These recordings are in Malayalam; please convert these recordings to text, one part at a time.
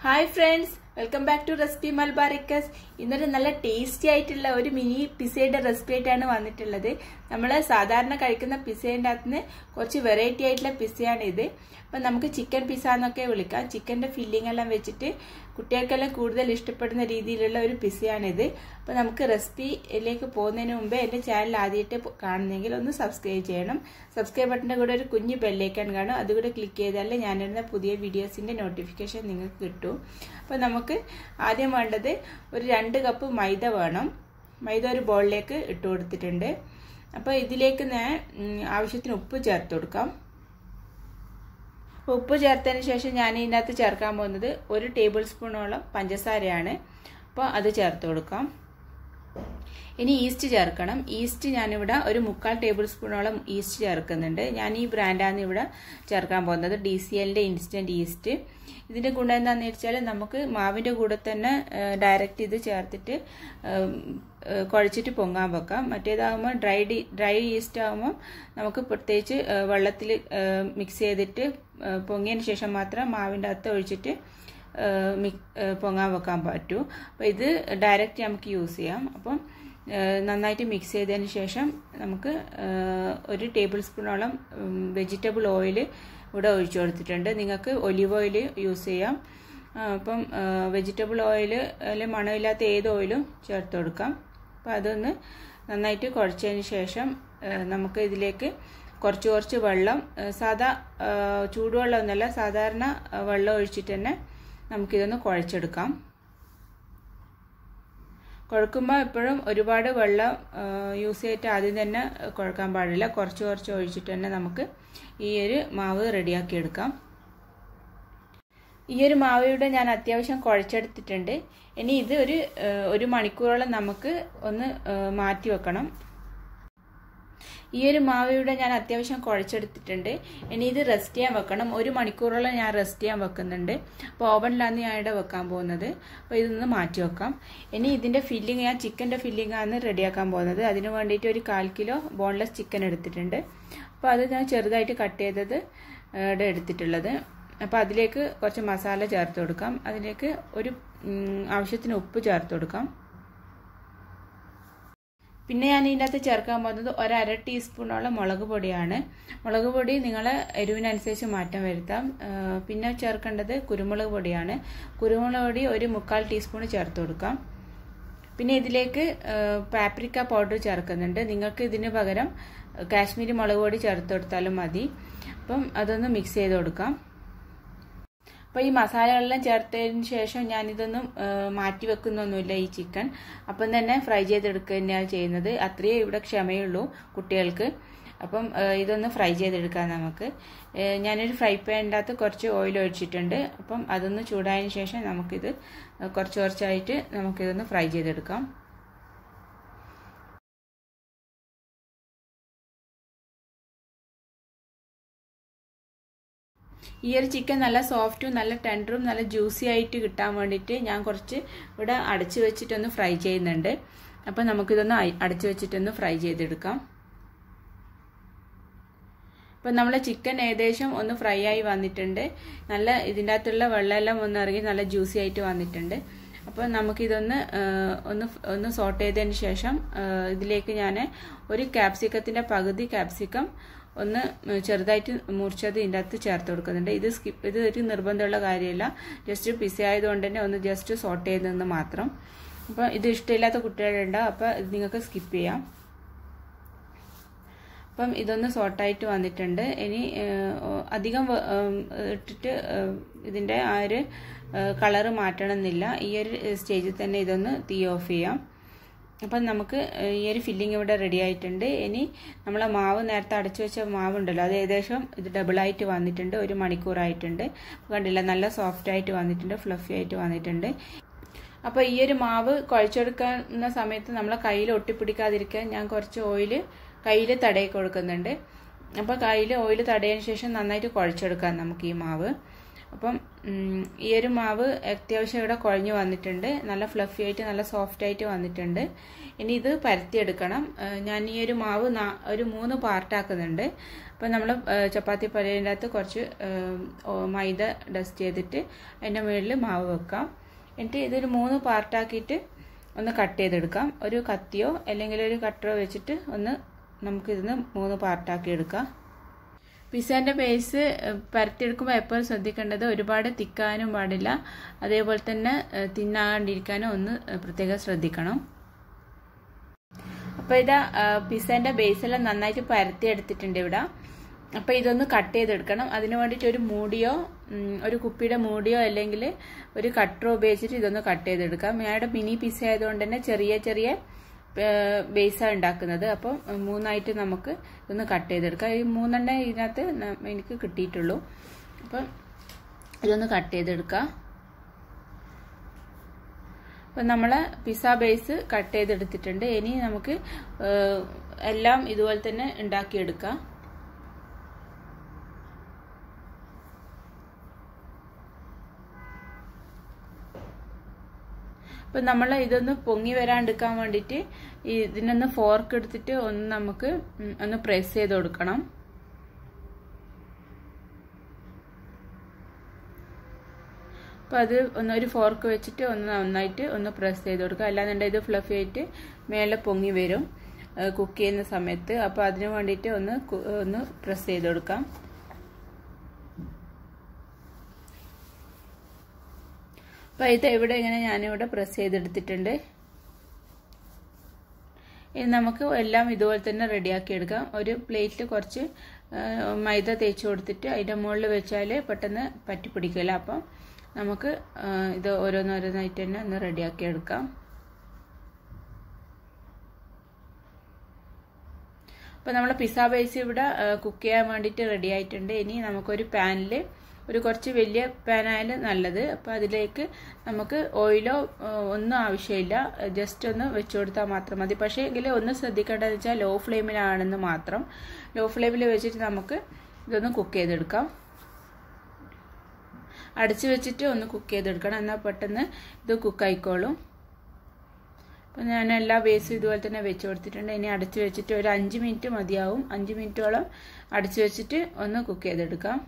hi friends welcome back to recipe Malabaricus ഇന്നൊരു നല്ല ടേസ്റ്റി ആയിട്ടുള്ള ഒരു മിനി പിസയുടെ റെസിപ്പി ആയിട്ടാണ് വന്നിട്ടുള്ളത് നമ്മൾ സാധാരണ കഴിക്കുന്ന പിസേൻ്റെ അകത്ത് നിന്ന് കുറച്ച് വെറൈറ്റി ആയിട്ടുള്ള പിസയാണ് ഇത് അപ്പം നമുക്ക് ചിക്കൻ പിസ എന്നൊക്കെ വിളിക്കാം ചിക്കൻ്റെ ഫില്ലിംഗ് എല്ലാം വെച്ചിട്ട് കുട്ടികൾക്കെല്ലാം കൂടുതൽ ഇഷ്ടപ്പെടുന്ന രീതിയിലുള്ള ഒരു പിസയാണിത് അപ്പോൾ നമുക്ക് റെസിപ്പിയിലേക്ക് പോകുന്നതിന് മുമ്പേ എൻ്റെ ചാനൽ ആദ്യമായിട്ട് കാണുന്നെങ്കിൽ ഒന്ന് സബ്സ്ക്രൈബ് ചെയ്യണം സബ്സ്ക്രൈബ് ബട്ടൻ്റെ കൂടെ ഒരു കുഞ്ഞ് ബെല്ലേക്കാൻ കാണും അതുകൂടെ ക്ലിക്ക് ചെയ്താൽ ഞാനിടുന്ന പുതിയ വീഡിയോസിൻ്റെ നോട്ടിഫിക്കേഷൻ നിങ്ങൾക്ക് കിട്ടും അപ്പോൾ നമുക്ക് ആദ്യം വേണ്ടത് ഒരു രണ്ട് കപ്പ് മൈദ വേണം മൈദ ഒരു ബോളിലേക്ക് ഇട്ട് കൊടുത്തിട്ടുണ്ട് അപ്പോൾ ഇതിലേക്ക് ഞാൻ ആവശ്യത്തിന് ഉപ്പ് ചേർത്ത് കൊടുക്കാം ഉപ്പ് ചേർത്തതിന് ശേഷം ഞാൻ ഇതിനകത്ത് ചേർക്കാൻ പോകുന്നത് ഒരു ടേബിൾ സ്പൂണോളം പഞ്ചസാരയാണ് അപ്പോൾ അത് ചേർത്ത് കൊടുക്കാം ഇനി ഈസ്റ്റ് ചേർക്കണം ഈസ്റ്റ് ഞാനിവിടെ ഒരു മുക്കാൽ ടേബിൾ സ്പൂണോളം ഈസ്റ്റ് ചേർക്കുന്നുണ്ട് ഞാൻ ഈ ബ്രാൻഡാണ് ഇവിടെ ചേർക്കാൻ പോകുന്നത് ഡി സി എല്ലിൻ്റെ ഇൻസ്റ്റൻറ്റ് ഈസ്റ്റ് ഇതിൻ്റെ ഗുണം എന്താണെന്ന് വെച്ചാൽ നമുക്ക് മാവിൻ്റെ കൂടെ തന്നെ ഡയറക്റ്റ് ഇത് ചേർത്തിട്ട് കുഴച്ചിട്ട് പൊങ്ങാൻ വെക്കാം മറ്റേതാകുമ്പോൾ ഡ്രൈ ഡി ഡ്രൈ ഈസ്റ്റ് ആകുമ്പോൾ നമുക്ക് പ്രത്യേകിച്ച് വെള്ളത്തിൽ മിക്സ് ചെയ്തിട്ട് പൊങ്ങിയതിന് ശേഷം മാത്രം മാവിൻ്റെ അകത്ത് ഒഴിച്ചിട്ട് പൊങ്ങാൻ വെക്കാൻ പറ്റൂ അപ്പോൾ ഇത് ഡയറക്റ്റ് നമുക്ക് യൂസ് ചെയ്യാം അപ്പം നന്നായിട്ട് മിക്സ് ചെയ്തതിന് ശേഷം നമുക്ക് ഒരു ടേബിൾ സ്പൂണോളം വെജിറ്റബിൾ ഓയിൽ ഇവിടെ ഒഴിച്ചു കൊടുത്തിട്ടുണ്ട് നിങ്ങൾക്ക് ഒലിവ് ഓയിൽ യൂസ് ചെയ്യാം അപ്പം വെജിറ്റബിൾ ഓയിൽ അല്ലെങ്കിൽ മണമില്ലാത്ത ഏത് ഓയിലും ചേർത്ത് കൊടുക്കാം അപ്പോൾ അതൊന്ന് നന്നായിട്ട് കുഴച്ചതിന് ശേഷം നമുക്ക് ഇതിലേക്ക് കുറച്ച് കുറച്ച് വെള്ളം സാധാ ചൂടുവെള്ളം ഒന്നല്ല സാധാരണ വെള്ളം ഒഴിച്ചിട്ട് തന്നെ നമുക്കിതൊന്ന് കുഴച്ചെടുക്കാം കുഴക്കുമ്പോൾ എപ്പോഴും ഒരുപാട് വെള്ളം യൂസ് ചെയ്തിട്ട് ആദ്യം തന്നെ കുഴക്കാൻ പാടില്ല കുറച്ച് കുറച്ച് ഒഴിച്ചിട്ട് തന്നെ നമുക്ക് ഈ ഒരു മാവ് റെഡിയാക്കി എടുക്കാം ഈ ഒരു മാവയുടെ ഞാൻ അത്യാവശ്യം കുഴച്ചെടുത്തിട്ടുണ്ട് ഇനി ഇത് ഒരു ഒരു മണിക്കൂറോളം നമുക്ക് ഒന്ന് മാറ്റി വെക്കണം ഈ ഒരു മാവയുടെ ഞാൻ അത്യാവശ്യം കുഴച്ചെടുത്തിട്ടുണ്ട് ഇനി ഇത് റെസ്റ്റ് ചെയ്യാൻ വെക്കണം ഒരു മണിക്കൂറോളം ഞാൻ റെസ്റ്റ് ചെയ്യാൻ വെക്കുന്നുണ്ട് അപ്പോൾ ഓവനിലാണ് ഞാൻ ഇവിടെ വെക്കാൻ പോകുന്നത് അപ്പോൾ ഇതൊന്ന് മാറ്റി വെക്കാം ഇനി ഇതിൻ്റെ ഫില്ലിങ് ഞാൻ ചിക്കൻ്റെ ഫില്ലിംഗ് ആണ് റെഡിയാക്കാൻ പോകുന്നത് അതിന് വേണ്ടിയിട്ട് ഒരു കാൽ കിലോ ബോൺലെസ് ചിക്കൻ എടുത്തിട്ടുണ്ട് അപ്പോൾ അത് ഞാൻ ചെറുതായിട്ട് കട്ട് ചെയ്തത് ഇവിടെ എടുത്തിട്ടുള്ളത് അപ്പോൾ അതിലേക്ക് കുറച്ച് മസാല ചേർത്ത് കൊടുക്കാം അതിലേക്ക് ഒരു ആവശ്യത്തിന് ഉപ്പ് ചേർത്ത് കൊടുക്കാം പിന്നെ ഞാൻ ഇതിൻ്റെ അകത്ത് ചേർക്കാൻ പോകുന്നത് ഒരു അര ടീസ്പൂണോളം മുളക് പൊടിയാണ് മുളക് പൊടി നിങ്ങൾ എരിവിനനുസരിച്ച് മാറ്റം വരുത്താം പിന്നെ ചേർക്കേണ്ടത് കുരുമുളക് പൊടിയാണ് കുരുമുളക് പൊടി ഒരു മുക്കാൽ ടീസ്പൂൺ ചേർത്ത് കൊടുക്കാം പിന്നെ ഇതിലേക്ക് പാപ്രിക്ക പൗഡർ ചേർക്കുന്നുണ്ട് നിങ്ങൾക്ക് ഇതിന് പകരം കാശ്മീരി മുളക് പൊടി ചേർത്ത് കൊടുത്താലും മതി അപ്പം അതൊന്ന് മിക്സ് ചെയ്ത് കൊടുക്കാം അപ്പോൾ ഈ മസാലകളെല്ലാം ചേർത്തതിന് ശേഷം ഞാനിതൊന്നും മാറ്റി വെക്കുന്നൊന്നുമില്ല ഈ ചിക്കൻ അപ്പം തന്നെ ഫ്രൈ ചെയ്തെടുക്കുക തന്നെയാണ് ചെയ്യുന്നത് അത്രയേ ഇവിടെ ക്ഷമയുള്ളൂ കുട്ടികൾക്ക് അപ്പം ഇതൊന്ന് ഫ്രൈ ചെയ്തെടുക്കാം നമുക്ക് ഞാനൊരു ഫ്രൈ പാനിൻ്റെ അകത്ത് കുറച്ച് ഓയിൽ ഒഴിച്ചിട്ടുണ്ട് അപ്പം അതൊന്ന് ചൂടായതിന് ശേഷം നമുക്കിത് കുറച്ച് കുറച്ചായിട്ട് നമുക്കിതൊന്ന് ഫ്രൈ ചെയ്തെടുക്കാം ഈ ഒരു ചിക്കൻ നല്ല സോഫ്റ്റും നല്ല ടെൻഡറും നല്ല ജ്യൂസി ആയിട്ട് കിട്ടാൻ വേണ്ടിയിട്ട് ഞാൻ കുറച്ച് ഇവിടെ അടച്ചു വെച്ചിട്ടൊന്ന് ഫ്രൈ ചെയ്യുന്നുണ്ട് അപ്പം നമുക്കിതൊന്ന് അടച്ചു വെച്ചിട്ടൊന്ന് ഫ്രൈ ചെയ്തെടുക്കാം അപ്പം നമ്മളെ ചിക്കൻ ഏകദേശം ഒന്ന് ഫ്രൈ ആയി വന്നിട്ടുണ്ട് നല്ല ഇതിൻ്റെ അകത്തുള്ള വെള്ളമെല്ലാം ഒന്ന് ഇറങ്ങി നല്ല ജ്യൂസി ആയിട്ട് വന്നിട്ടുണ്ട് അപ്പോൾ നമുക്കിതൊന്ന് ഒന്ന് ഒന്ന് സോട്ട് ചെയ്തതിന് ശേഷം ഇതിലേക്ക് ഞാൻ ഒരു ക്യാപ്സിക്കത്തിൻ്റെ പകുതി ക്യാപ്സിക്കം ഒന്ന് ചെറുതായിട്ട് മുറിച്ചത് ഇതിൻ്റെ അകത്ത് ചേർത്ത് കൊടുക്കുന്നുണ്ട് ഇത് സ്കിപ്പ് ഇത് ഒരു നിർബന്ധമുള്ള കാര്യമില്ല ജസ്റ്റ് പിസ ആയതുകൊണ്ട് തന്നെ ഒന്ന് ജസ്റ്റ് സോട്ട് ചെയ്തെന്ന് മാത്രം അപ്പോൾ ഇത് ഇഷ്ടമില്ലാത്ത കുട്ടികളുണ്ടാവും അപ്പോൾ ഇത് നിങ്ങൾക്ക് സ്കിപ്പ് ചെയ്യാം അപ്പം ഇതൊന്ന് സോട്ടായിട്ട് വന്നിട്ടുണ്ട് ഇനി അധികം ഇട്ടിട്ട് ഇതിൻ്റെ ആ ഒരു കളറ് മാറ്റണമെന്നില്ല ഈ ഒരു സ്റ്റേജിൽ തന്നെ ഇതൊന്ന് തീ ഓഫ് ചെയ്യാം അപ്പം നമുക്ക് ഈ ഒരു ഫില്ലിംഗ് ഇവിടെ റെഡി ആയിട്ടുണ്ട് ഇനി നമ്മളെ മാവ് നേരത്തെ അടച്ചു വെച്ച മാവുണ്ടല്ലോ അത് ഏകദേശം ഇത് ഡബിളായിട്ട് വന്നിട്ടുണ്ട് ഒരു മണിക്കൂറായിട്ടുണ്ട് കണ്ടില്ല നല്ല സോഫ്റ്റ് ആയിട്ട് വന്നിട്ടുണ്ട് ഫ്ലഫി ആയിട്ട് വന്നിട്ടുണ്ട് അപ്പോൾ ഈ ഒരു മാവ് കുഴച്ചെടുക്കുന്ന സമയത്ത് നമ്മളെ കയ്യിൽ ഒട്ടിപ്പിടിക്കാതിരിക്കാൻ ഞാൻ കുറച്ച് ഓയിൽ കയ്യിൽ തടയി കൊടുക്കുന്നുണ്ട് അപ്പോൾ കയ്യിൽ ഓയിൽ തടയതിന് ശേഷം നന്നായിട്ട് കുഴച്ചെടുക്കാം നമുക്ക് ഈ മാവ് അപ്പം ഈ ഒരു മാവ് അത്യാവശ്യം ഇവിടെ കുഴഞ്ഞു വന്നിട്ടുണ്ട് നല്ല ഫ്ലഫി ആയിട്ട് നല്ല സോഫ്റ്റ് ആയിട്ട് വന്നിട്ടുണ്ട് ഇനി ഇത് പരത്തിയെടുക്കണം ഞാൻ ഈ ഒരു മാവ് ഒരു മൂന്ന് പാർട്ടാക്കുന്നുണ്ട് അപ്പം നമ്മൾ ചപ്പാത്തി പരേൻ്റെ അകത്ത് കുറച്ച് മൈദ ഡസ്റ്റ് ചെയ്തിട്ട് അതിൻ്റെ മുകളിൽ മാവ് വെക്കാം എന്നിട്ട് ഇതൊരു മൂന്ന് പാർട്ടാക്കിയിട്ട് ഒന്ന് കട്ട് ചെയ്തെടുക്കാം ഒരു കത്തിയോ അല്ലെങ്കിൽ ഒരു കട്ടറോ വെച്ചിട്ട് ഒന്ന് നമുക്കിതിന്ന് മൂന്ന് പാർട്ടാക്കി എടുക്കാം പിസ്സേൻ്റെ ബേസ് പരത്തിയെടുക്കുമ്പോൾ എപ്പോഴും ശ്രദ്ധിക്കേണ്ടത് ഒരുപാട് തിക്കാനും പാടില്ല അതേപോലെ തന്നെ തിന്നാണ്ടിരിക്കാനും ഒന്ന് പ്രത്യേകം ശ്രദ്ധിക്കണം അപ്പോൾ ഇതാ പിസ്സേൻ്റെ ബേസെല്ലാം നന്നായിട്ട് പരത്തിയെടുത്തിട്ടുണ്ട് ഇവിടെ അപ്പോൾ ഇതൊന്ന് കട്ട് ചെയ്തെടുക്കണം അതിന് വേണ്ടിയിട്ട് ഒരു മൂടിയോ ഒരു കുപ്പിയുടെ മൂടിയോ അല്ലെങ്കിൽ ഒരു കട്ടറോ ഉപയോഗിച്ചിട്ട് ഇതൊന്ന് കട്ട് ചെയ്തെടുക്കാം ഞാനിവിടെ മിനി പിസ്സ ആയതുകൊണ്ട് തന്നെ ചെറിയ ചെറിയ ബേസാണ് ഉണ്ടാക്കുന്നത് അപ്പോൾ മൂന്നായിട്ട് നമുക്ക് ഇതൊന്ന് കട്ട് ചെയ്തെടുക്കാം ഈ മൂന്നെണ്ണം ഇതിനകത്ത് എനിക്ക് കിട്ടിയിട്ടുള്ളൂ അപ്പം ഇതൊന്ന് കട്ട് ചെയ്തെടുക്കാം അപ്പം നമ്മൾ പിസ്സ ബേസ് കട്ട് ചെയ്തെടുത്തിട്ടുണ്ട് ഇനി നമുക്ക് എല്ലാം ഇതുപോലെ തന്നെ ഉണ്ടാക്കിയെടുക്കാം അപ്പം നമ്മൾ ഇതൊന്ന് പൊങ്ങി വരാണ്ടിരിക്കാൻ വേണ്ടിയിട്ട് ഇതിനൊന്ന് ഫോർക്ക് എടുത്തിട്ട് ഒന്ന് നമുക്ക് ഒന്ന് പ്രസ് ചെയ്ത് കൊടുക്കണം അപ്പോൾ അത് ഒന്ന് ഒരു ഫോർക്ക് വെച്ചിട്ട് ഒന്ന് നന്നായിട്ട് ഒന്ന് പ്രസ് ചെയ്ത് കൊടുക്കുക അല്ലാന്നുണ്ടെങ്കിൽ ഇത് ഫ്ലഫി ആയിട്ട് മേലെ പൊങ്ങി വരും കുക്ക് ചെയ്യുന്ന സമയത്ത് അപ്പോൾ അതിന് വേണ്ടിയിട്ട് ഒന്ന് ഒന്ന് പ്രസ് ചെയ്ത് കൊടുക്കാം അപ്പോൾ ഇത് ഇവിടെ ഇങ്ങനെ ഞാനിവിടെ പ്രസ് ചെയ്തെടുത്തിട്ടുണ്ട് ഇനി നമുക്ക് എല്ലാം ഇതുപോലെ തന്നെ റെഡിയാക്കി എടുക്കാം ഒരു പ്ലേറ്റിൽ കുറച്ച് മൈദ തേച്ച് കൊടുത്തിട്ട് അതിൻ്റെ മുകളിൽ വെച്ചാൽ പെട്ടെന്ന് പറ്റി പിടിക്കില്ല അപ്പം നമുക്ക് ഇത് ഓരോന്നോരോന്നായിട്ട് തന്നെ ഒന്ന് റെഡിയാക്കി എടുക്കാം അപ്പോൾ നമ്മൾ പിസ്സ ബേസ് ഇവിടെ കുക്ക് ചെയ്യാൻ വേണ്ടിയിട്ട് റെഡി ആയിട്ടുണ്ട് ഇനി നമുക്കൊരു പാനിൽ ഒരു കുറച്ച് വലിയ പാനായാലും നല്ലത് അപ്പോൾ അതിലേക്ക് നമുക്ക് ഓയിലോ ഒന്നും ആവശ്യമില്ല ജസ്റ്റ് ഒന്ന് വെച്ച് കൊടുത്താൽ മാത്രം മതി പക്ഷേ എങ്കിൽ ഒന്ന് ശ്രദ്ധിക്കേണ്ടതെന്ന് വെച്ചാൽ ലോ ഫ്ലെയിമിലാണെന്ന് മാത്രം ലോ ഫ്ലെയിമിൽ വെച്ചിട്ട് നമുക്ക് ഇതൊന്ന് കുക്ക് ചെയ്തെടുക്കാം അടച്ച് വെച്ചിട്ട് ഒന്ന് കുക്ക് ചെയ്തെടുക്കണം എന്നാൽ പെട്ടെന്ന് ഇത് കുക്കായിക്കോളും അപ്പോൾ ഞാൻ എല്ലാ ബേസും ഇതുപോലെ തന്നെ വെച്ച് കൊടുത്തിട്ടുണ്ട് ഇനി അടച്ച് വെച്ചിട്ട് ഒരു അഞ്ച് മിനിറ്റ് മതിയാവും അഞ്ച് മിനിറ്റോളം അടച്ച് വെച്ചിട്ട് ഒന്ന് കുക്ക് ചെയ്തെടുക്കാം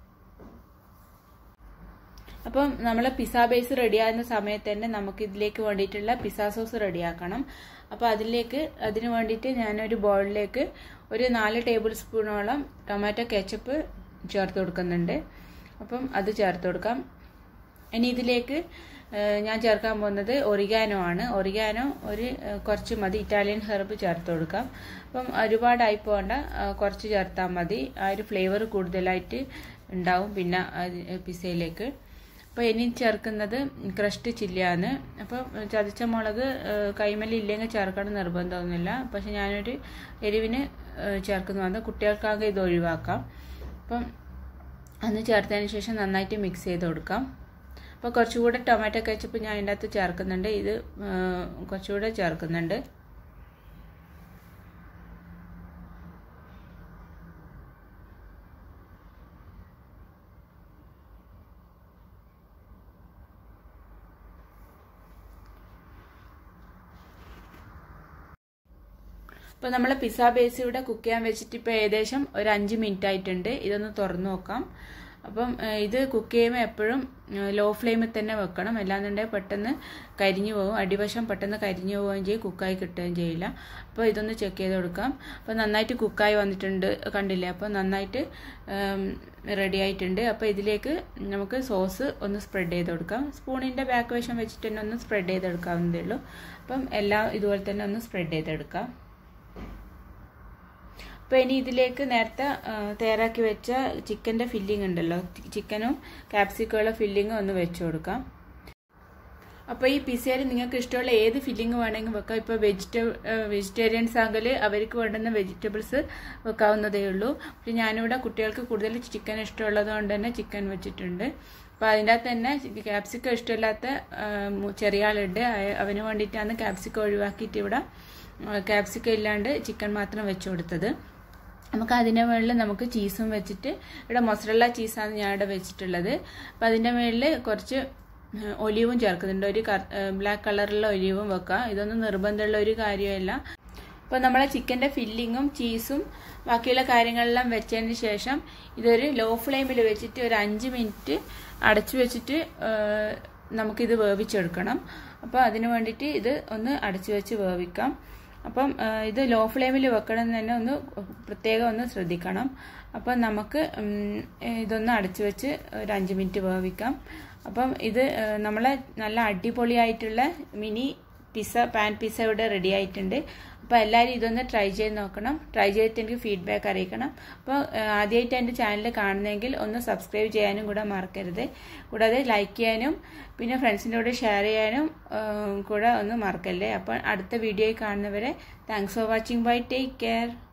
അപ്പം നമ്മൾ പിസ്സ ബേസ് റെഡിയാകുന്ന സമയത്ത് തന്നെ നമുക്ക് ഇതിലേക്ക് വേണ്ടിയിട്ടുള്ള പിസ്സ സോസ് റെഡിയാക്കണം അപ്പോൾ അതിലേക്ക് അതിന് വേണ്ടിയിട്ട് ഞാനൊരു ബൗളിലേക്ക് ഒരു നാല് ടേബിൾ സ്പൂണോളം ടൊമാറ്റോ കെച്ചപ്പ് ചേർത്ത് കൊടുക്കുന്നുണ്ട് അപ്പം അത് ചേർത്ത് കൊടുക്കാം ഇനി ഇതിലേക്ക് ഞാൻ ചേർക്കാൻ പോകുന്നത് ഒറിഗാനോ ആണ് ഒറിഗാനോ ഒരു കുറച്ച് മതി ഇറ്റാലിയൻ ഹെർബ് ചേർത്ത് കൊടുക്കാം അപ്പം ഒരുപാടായി പോകണ്ട കുറച്ച് ചേർത്താൽ മതി ആ ഒരു ഫ്ലേവർ കൂടുതലായിട്ട് ഉണ്ടാവും പിന്നെ പിസയിലേക്ക് അപ്പോൾ ഇനി ചേർക്കുന്നത് ക്രഷ്ഡ് ചില്ലിയാണ് അപ്പോൾ ചതച്ച മുളക് കൈമല്ലി ഇല്ലെങ്കിൽ ചേർക്കണം നിർബന്ധമൊന്നുമില്ല പക്ഷെ ഞാനൊരു എരിവിന് ചേർക്കുന്നതാണ് കുട്ടികൾക്കാകെ ഇത് ഒഴിവാക്കാം അപ്പം അന്ന് ചേർത്തതിന് ശേഷം നന്നായിട്ട് മിക്സ് ചെയ്ത് കൊടുക്കാം അപ്പോൾ കുറച്ചുകൂടെ ടൊമാറ്റോ കച്ചപ്പ് ഞാൻ അതിൻ്റെ അകത്ത് ചേർക്കുന്നുണ്ട് ഇത് കുറച്ചുകൂടെ ചേർക്കുന്നുണ്ട് ഇപ്പോൾ നമ്മൾ പിസ്സ ബേസ് ഇവിടെ കുക്ക് ചെയ്യാൻ വെച്ചിട്ട് ഇപ്പോൾ ഏകദേശം ഒരു അഞ്ച് മിനിറ്റ് ആയിട്ടുണ്ട് ഇതൊന്ന് തുറന്നു നോക്കാം അപ്പം ഇത് കുക്ക് ചെയ്യുമ്പോൾ എപ്പോഴും ലോ ഫ്ലെയിമിൽ തന്നെ വെക്കണം അല്ലാന്നുണ്ടെങ്കിൽ പെട്ടെന്ന് കരിഞ്ഞു പോകും അടിവശം പെട്ടെന്ന് കരിഞ്ഞു പോവുകയും ചെയ്യും കുക്കായി കിട്ടുകയും ചെയ്യില്ല അപ്പോൾ ഇതൊന്ന് ചെക്ക് ചെയ്ത് കൊടുക്കാം അപ്പോൾ നന്നായിട്ട് കുക്കായി വന്നിട്ടുണ്ട് കണ്ടില്ലേ അപ്പോൾ നന്നായിട്ട് റെഡി ആയിട്ടുണ്ട് അപ്പോൾ ഇതിലേക്ക് നമുക്ക് സോസ് ഒന്ന് സ്പ്രെഡ് ചെയ്ത് കൊടുക്കാം സ്പൂണിൻ്റെ ബാക്ക് വശം വെച്ചിട്ട് തന്നെ ഒന്ന് സ്പ്രെഡ് ചെയ്തെടുക്കാവുന്നതേ ഉള്ളൂ അപ്പം എല്ലാം ഇതുപോലെ തന്നെ ഒന്ന് സ്പ്രെഡ് ചെയ്തെടുക്കാം അപ്പോൾ ഇനി ഇതിലേക്ക് നേരത്തെ തയ്യാറാക്കി വെച്ച ചിക്കൻ്റെ ഫില്ലിംഗ് ഉണ്ടല്ലോ ചിക്കനും ക്യാപ്സിക്കമുള്ള ഫില്ലിങ്ങും ഒന്ന് വെച്ച് കൊടുക്കാം അപ്പോൾ ഈ പിസയിൽ നിങ്ങൾക്ക് ഇഷ്ടമുള്ള ഏത് ഫില്ലിംഗ് വേണമെങ്കിൽ വെക്കാം ഇപ്പോൾ വെജിറ്റബിൾ വെജിറ്റേറിയൻസ് ആണെങ്കിൽ അവർക്ക് വേണ്ടുന്ന വെജിറ്റബിൾസ് വെക്കാവുന്നതേ ഉള്ളൂ പക്ഷെ ഞാനിവിടെ കുട്ടികൾക്ക് കൂടുതൽ ചിക്കൻ ഇഷ്ടമുള്ളത് കൊണ്ട് തന്നെ ചിക്കൻ വെച്ചിട്ടുണ്ട് അപ്പോൾ അതിൻ്റെ അകത്ത് തന്നെ ക്യാപ്സിക്കം ഇഷ്ടമില്ലാത്ത ചെറിയ ആളുണ്ട് അവന് വേണ്ടിയിട്ടാണ് ക്യാപ്സിക്കം ഒഴിവാക്കിയിട്ട് ഇവിടെ ക്യാപ്സിക്കം ഇല്ലാണ്ട് ചിക്കൻ മാത്രം വെച്ച് കൊടുത്തത് നമുക്ക് അതിൻ്റെ മുകളിൽ നമുക്ക് ചീസും വെച്ചിട്ട് ഇവിടെ മൊസറല്ല ചീസാണ് ഞാൻ ഇവിടെ വെച്ചിട്ടുള്ളത് അപ്പോൾ അതിൻ്റെ മുകളിൽ കുറച്ച് ഒലിവും ചേർക്കുന്നുണ്ട് ഒരു ബ്ലാക്ക് കളറിലുള്ള ഒലിവും വെക്കാം ഇതൊന്നും നിർബന്ധമുള്ള ഒരു കാര്യമല്ല അപ്പോൾ നമ്മളെ ചിക്കൻ്റെ ഫില്ലിങ്ങും ചീസും ബാക്കിയുള്ള കാര്യങ്ങളെല്ലാം വെച്ചതിന് ശേഷം ഇതൊരു ലോ ഫ്ലെയിമിൽ വെച്ചിട്ട് ഒരു അഞ്ച് മിനിറ്റ് അടച്ചു വെച്ചിട്ട് നമുക്കിത് വേവിച്ചെടുക്കണം അപ്പോൾ അതിന് വേണ്ടിയിട്ട് ഇത് ഒന്ന് അടച്ചു വെച്ച് വേവിക്കാം അപ്പം ഇത് ലോ ഫ്ലെയിമിൽ വെക്കണം തന്നെ ഒന്ന് പ്രത്യേകം ഒന്ന് ശ്രദ്ധിക്കണം അപ്പം നമുക്ക് ഇതൊന്ന് അടച്ചു വെച്ച് ഒരു അഞ്ച് മിനിറ്റ് വേവിക്കാം അപ്പം ഇത് നമ്മളെ നല്ല അടിപൊളിയായിട്ടുള്ള മിനി പിസ്സ പാൻ പിസ്സ ഇവിടെ റെഡി ആയിട്ടുണ്ട് അപ്പോൾ എല്ലാവരും ഇതൊന്ന് ട്രൈ ചെയ്ത് നോക്കണം ട്രൈ ചെയ്തിട്ട് എനിക്ക് ഫീഡ്ബാക്ക് അറിയിക്കണം അപ്പോൾ ആദ്യമായിട്ട് എൻ്റെ ചാനൽ കാണുന്നെങ്കിൽ ഒന്ന് സബ്സ്ക്രൈബ് ചെയ്യാനും കൂടെ മറക്കരുത് കൂടാതെ ലൈക്ക് ചെയ്യാനും പിന്നെ ഫ്രണ്ട്സിൻ്റെ കൂടെ ഷെയർ ചെയ്യാനും കൂടെ ഒന്ന് മറക്കല്ലേ അപ്പോൾ അടുത്ത വീഡിയോയിൽ കാണുന്നവരെ thanks for watching bye take care